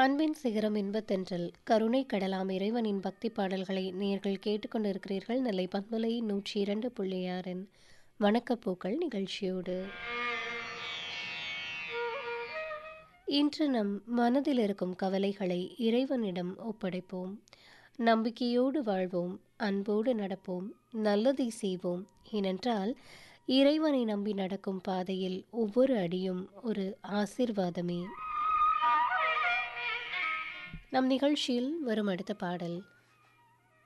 அன்பின் சிகரம் இன்பத்தென்றல் கருணை கடலாம் இறைவனின் பக்தி பாடல்களை நேர்கள் கேட்டுக்கொண்டிருக்கிறீர்கள் நெல்லை பண்பலை நூற்றி இரண்டு புள்ளி ஆறின் வணக்கப்பூக்கள் நிகழ்ச்சியோடு இன்று நம் மனதில் இருக்கும் கவலைகளை இறைவனிடம் ஒப்படைப்போம் நம்பிக்கையோடு வாழ்வோம் அன்போடு நடப்போம் நல்லதை செய்வோம் ஏனென்றால் இறைவனை நம்பி நடக்கும் பாதையில் ஒவ்வொரு அடியும் ஒரு ஆசிர்வாதமே நம் நிகழ்ச்சியில் வரும் அடுத்த பாடல்